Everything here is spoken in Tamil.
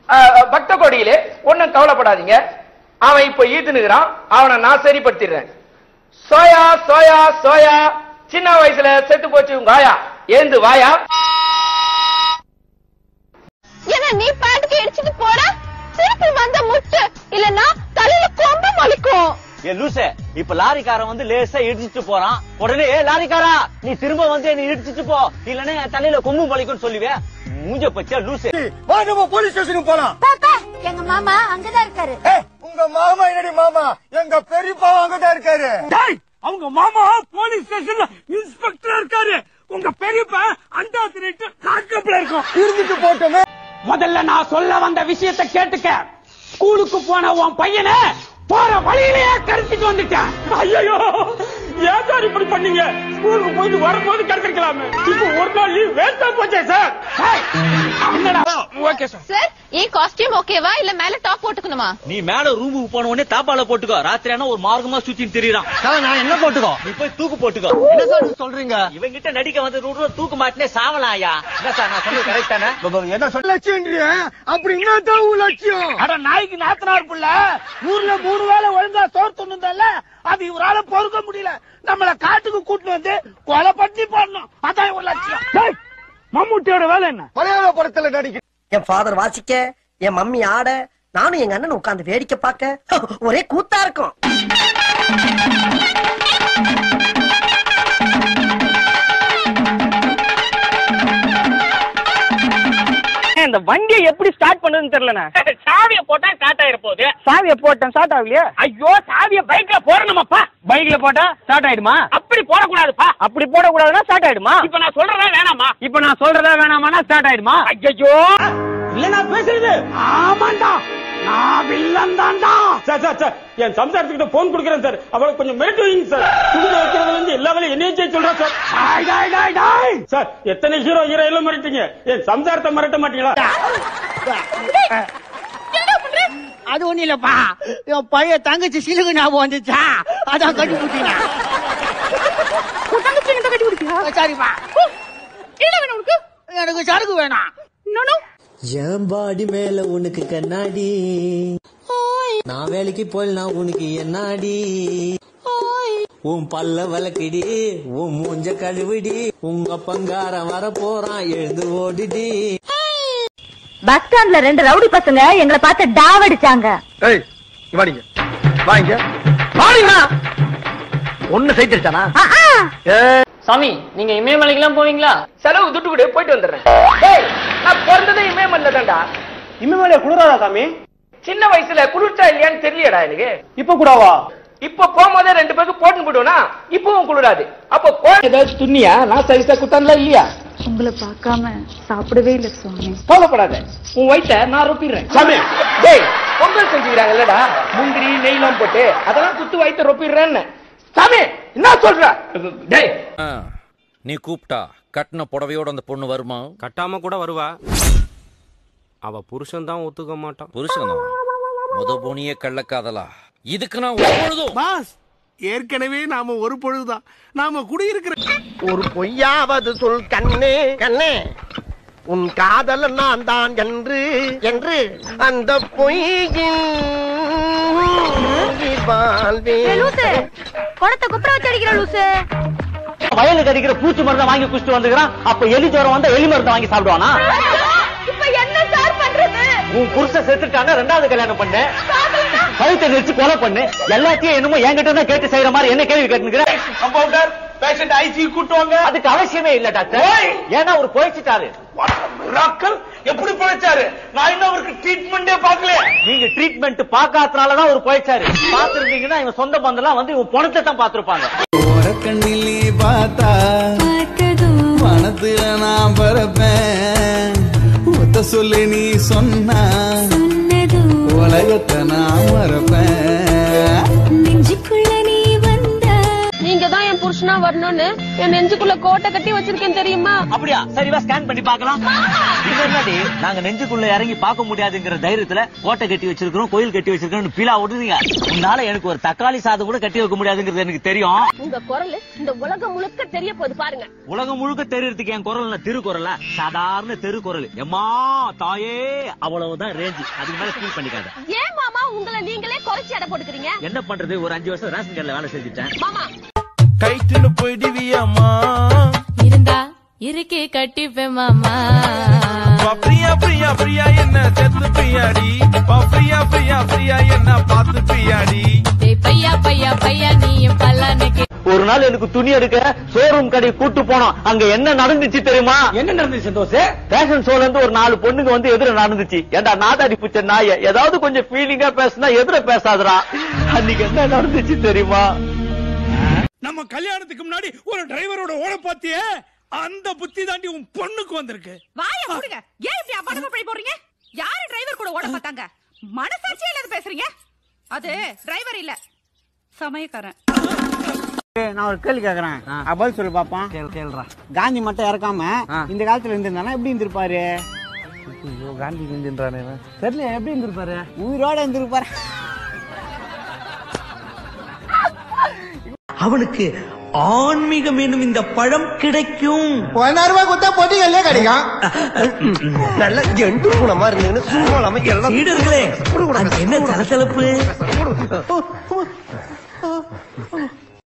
அஹ், பக்த கோடியிலே ஒண்ணும் கவலைப்படாதீங்க அவன் இப்ப ஈத்துனுக்குறான் அவனை நான் சரிப்படுத்திடுறேன் சோயா சோயா சோயா சின்ன வயசுல செத்து போச்சு உங்க ஆயா ஏந்து வாயா ஏன்னா நீ பாட்டுக்கு இடிச்சிட்டு போற திருப்பி வந்த முட்டு இல்லன்னா தலையில கொம்பு மொழிக்கும் ஏ லூசே இப்ப லாரிக்காரன் வந்து லேசா இடிச்சிட்டு போறான் உடனே ஏ லாரிக்காரா நீ திரும்ப வந்து என்ன இடிச்சிட்டு போ இல்லன்னா என் தலையில கொம்பு பழிக்கும்னு சொல்லுவே மூஞ்ச பச்சா லூசே வா நம்ம போலீஸ் ஸ்டேஷனுக்கு போலாம் பாப்பா எங்க மாமா அங்கதான் இருக்காரு ஏய், உங்க மாமா என்னடி மாமா எங்க பெரியப்பா அங்கதான் இருக்காரு அவங்க மாமா போலீஸ் ஸ்டேஷன்ல இன்ஸ்பெக்டரா இருக்காரு உங்க பெரியப்பா அந்த திருட்டு காக்கப்ல இருக்கும் இருந்துட்டு போட்டோமே முதல்ல நான் சொல்ல வந்த விஷயத்தை கேட்டுக்க ஸ்கூலுக்கு போன உன் பையனை போற வழியிலேயே கடத்திட்டு வந்துட்டேன் ஐயோ ஏன் சார் இப்படி பண்ணீங்க ஸ்கூலுக்கு போயிட்டு வரும்போது கடத்திருக்கலாமே இப்போ ஒரு நாள் லீவ் வேஸ்டா போச்சே சார் என்னடா ஓகே சார் சார் ஏன் காஸ்டியூம் ஓகேவா இல்ல மேல டாப் போட்டுக்கணுமா நீ மேல ரூமுக்கு போன உடனே தாப்பால போட்டுக்கோ ராத்திரி ஆனா ஒரு மார்க்கமா சுத்தின்னு தெரியறான் நான் என்ன போட்டுக்கோ நீ போய் தூக்கு போட்டுக்கோ என்ன சார் சொல்றீங்க இவன் கிட்ட நடிக்க வந்து நூறு ரூபா தூக்கு மாட்டினே சாவலாயா என்ன சார் நான் சொன்னது கரெக்ட் தானே என்ன சொல்ல லட்சியம்ன்றிய அப்படி என்னதான் உன் லட்சியம் அட நாய்க்கு நாத்தனார் புள்ள ஊர்ல மூணு வேளை ஒழுங்கா சோறு துண்ணுந்தல்ல அது இவரால பொறுக்க முடியல நம்மள காட்டுக்கு கூட்டிட்டு வந்து கொலை பண்ணி போடணும் அதான் ஒரு லட்சியம் டேய், மம்முட்டியோட வேலை என்ன மலையாள படத்துல நடிக்க என் ஃபாதர் வாசிக்க என் மம்மி ஆட நானும் எங்க அண்ணன் உட்கார்ந்து வேடிக்கை பார்க்க ஒரே கூத்தா இருக்கும் இந்த வண்டியை எப்படி ஸ்டார்ட் பண்ணுறதுன்னு தெரியலண்ணே சாவிய போட்டா ஸ்டார்ட் ஆயிர போகுது சாவிய போட்டேன் ஸ்டார்ட் ஆகலையா ஐயோ சாவிய பைக்ல போடணுமாப்பா பைக்ல போட்டா ஸ்டார்ட் ஆயிடுமா அப்படி போடக்கூடாதுப்பா அப்படி போடக்கூடாதுன்னா ஸ்டார்ட் ஆயிடுமா இப்ப நான் சொல்றதா வேணாமா இப்ப நான் சொல்றதா வேணாமானா ஸ்டார்ட் ஆயிடுமா ஐயோ இல்ல நான் பேசுறது ஆமாண்டா நான் வில்லன் தான்டா சார் சார் சார் என் சம்சாரத்துக்கிட்ட போன் கொடுக்குறேன் சார் அவளுக்கு கொஞ்சம் மிரட்டு வைங்க சார் துணில வைக்கிறதுல இருந்து எல்லா வேலையும் என்னையே செய்ய சொல்றேன் சார் டாய் டாய் டாய் டாய் சார் எத்தனை ஹீரோ ஹீரோ எல்லாம் மிரட்டிங்க என் சம்சாரத்தை மிரட்ட மாட்டீங்களா அது ஒண்ணு இல்லப்பா என் பழைய தங்கச்சி சிலுகு ஞாபகம் வந்துச்சா அதான் கட்டி குட்டினா தங்கச்சி என்ன கட்டி குடிப்பியா சரிப்பா என்ன வேணும் உனக்கு எனக்கு சரக்கு வேணாம் நானும் என் பாடி மேல உனக்கு கண்ணாடி நான் வேலைக்கு போயினா உனக்கு என்னாடி உன் பல்ல வளக்கிடி உன் மூஞ்ச கழுவிடி உங்க பங்காரம் வர போறான் எழுந்து ஓடிடி பஸ் ஸ்டாண்ட்ல ரெண்டு ரவுடி பசங்க எங்களை பார்த்து டாவடிச்சாங்க ஏய் வாடிங்க வாங்க வாடிங்க ஒண்ணு சைத்திருச்சானா சாமி நீங்க இமயமலைக்கெல்லாம் போவீங்களா செலவு துட்டு கூட போயிட்டு வந்துடுறேன் டேய், நான் பிறந்ததே இமயமலைல தான்டா இனிமேல குளிராதா சாமி சின்ன வயசுல குளிர்ச்சா இல்லையான்னு தெரியலடா எனக்கு இப்ப கூடவா இப்ப போகும்போதே ரெண்டு பேருக்கு போட்டு போடுவேனா இப்பவும் குளிராது அப்போ போ ஏதாச்சும் துண்ணியா நான் சைஸா குத்தான்ல இல்லையா உங்களை பார்க்காம சாப்பிடவே இல்ல சுவாமி கவலைப்படாத உன் வயித்த நான் ரொப்பிடுறேன் சாமி டேய் பொங்கல் செஞ்சுக்கிறாங்கல்லடா முந்திரி நெய்லாம் போட்டு அதெல்லாம் குத்து வயித்த ரொப்பிடுறேன்னு சாமி என்ன சொல்ற டேய் நீ கூப்பிட்டா கட்டின புடவையோட அந்த பொண்ணு வருமா கட்டாம கூட வருவா அவ புருஷன் தான் ஒத்துக்க மாட்டான் புருஷனா முத போனியே கள்ளக்காதலா இதுக்கு நான் ஒரு பொழுதும் பாஸ் ஏற்கனவே நாம ஒரு பொழுதுதான் நாம குடியிருக்கிற ஒரு பொய்யாவது சொல் கண்ணே கண்ணே உன் காதல் நான் தான் என்று என்று அந்த பொய்யின் லூசு குடத்தை குப்புற வச்சு அடிக்கிற லூசு வயலுக்கு அடிக்கிற பூச்சி மருந்தை வாங்கி குடிச்சிட்டு வந்துக்கிறான் அப்ப எலி ஜுரம் வந்தா எலி மருந்தை வாங்கி சாப்பிடுவானா இப்ப என்ன சார் பண்றது உன் புருஷன் செத்துட்டான ரெண்டாவது கல்யாணம் பண்ணு கழுத்தை நெரிச்சு கொலை பண்ணு எல்லாத்தையும் என்னமோ என்கிட்ட தான் கேட்டு செய்யற மாதிரி என்ன கேள்வி கேட்டுக்கிற கம்பவுண்டர் பேஷண்ட் ஐசி கூட்டுவாங்க அதுக்கு அவசியமே இல்ல டாக்டர் ஏன்னா அவர் போயிடுச்சிட்டாரு ராக்கள் எப்படி பிழைச்சாரு நான் இன்னும் அவருக்கு ட்ரீட்மெண்டே பார்க்கல நீங்க ட்ரீட்மெண்ட் பாக்காதனாலதான் அவர் போயிடுச்சாரு பாத்துருந்தீங்கன்னா இவன் சொந்த பந்தெல்லாம் வந்து இவன் பணத்தை தான் பாத்துருப்பாங்க கண்ணிலே பார்த்தா மனத்துல நான் பரப்பேன் ஒத்த சொல்லி நீ சொன்னா உலகத்தை நான் மறப்பேன் நீங்க தான் என் புருஷனா வரணும்னு என் நெஞ்சுக்குள்ள கோட்டை கட்டி வச்சிருக்கேன் தெரியுமா அப்படியா சரி வா ஸ்கேன் பண்ணி பார்க்கலாம் இது என்னடி நாங்க நெஞ்சுக்குள்ள இறங்கி பார்க்க முடியாதுங்கிற தைரியத்துல கோட்டை கட்டி வச்சிருக்கிறோம் கோயில் கட்டி வச்சிருக்கோம் பீலா விடுறீங்க உன்னால எனக்கு ஒரு தக்காளி சாதம் கூட கட்டி வைக்க முடியாதுங்கிறது எனக்கு தெரியும் உங்க குரல் இந்த உலகம் முழுக்க தெரிய போகுது பாருங்க உலகம் முழுக்க தெரியறதுக்கு என் குரல் திருக்குறல சாதாரண தெருக்குறல் எம்மா தாயே அவ்வளவுதான் ரேஞ்சு அதுக்கு மேல ஃபீல் பண்ணிக்காத ஏன் மாமா உங்களை நீங்களே குறைச்சி எடை போட்டுக்கிறீங்க என்ன பண்றது ஒரு அஞ்சு வருஷம் ரேஷன் கடையில வேலை செஞ்சுட்டேன் மாமா கைட்டுன்னு போயிடுவியம்மா இருந்தா இருக்கே கட்டிப்பேன் மாமா பிரியா பிரியா பிரியா என்ன செத்து பிரியாடி பிரியா பிரியா பிரியா என்ன பார்த்து பிரியாடி டேய் பையா பையா பையா நீ என் பல்லானுக்கு ஒரு நாள் எனக்கு துணி எடுக்க ஷோரூம் கடை கூட்டு போனோம் அங்க என்ன நடந்துச்சு தெரியுமா என்ன நடந்துச்சு சந்தோஷ் ஃபேஷன் ஷோல இருந்து ஒரு நாலு பொண்ணுங்க வந்து எதிர நடந்துச்சு ஏண்டா நாதாடி பூச்ச நாய ஏதாவது கொஞ்சம் ஃபீலிங்கா பேசினா எதிர பேசாதடா அன்னைக்கு என்ன நடந்துச்சு தெரியுமா நம்ம கல்யாணத்துக்கு முன்னாடி ஒரு டிரைவரோட ஓட பாத்தியே அந்த புத்தி தாண்டி உன் பொண்ணுக்கு வந்திருக்கு வாய மூடுங்க ஏன் இப்படி அபாடமா பழி போடுறீங்க யாரு டிரைவர் கூட ஓட பார்த்தாங்க மனசாட்சியே இல்லாத பேசுறீங்க அது டிரைவர் இல்ல சமயக்காரன் நான் ஒரு கேள்வி கேக்குறேன் அப்ப பதில் சொல்லு பாப்போம் கேள்றா காந்தி மட்டும் இறக்காம இந்த காலத்துல இருந்திருந்தானா எப்படி இருந்திருப்பாரு ஐயோ காந்தி இருந்திருந்தானே தெரியல எப்படி இருந்திருப்பாரு உயிரோட இருந்திருப்பாரு அவனுக்கு ஆன்மீகம் என்னும் இந்த பழம் கிடைக்கும் பதினாறு ரூபாய் கொடுத்தா பொட்டிகள்லே கிடைக்கும் நல்ல ஜெண்டு குணமா இருந்ததுன்னு சும்மா இல்லாம எல்லாம் சீடர்களே அங்க என்ன சலசலப்பு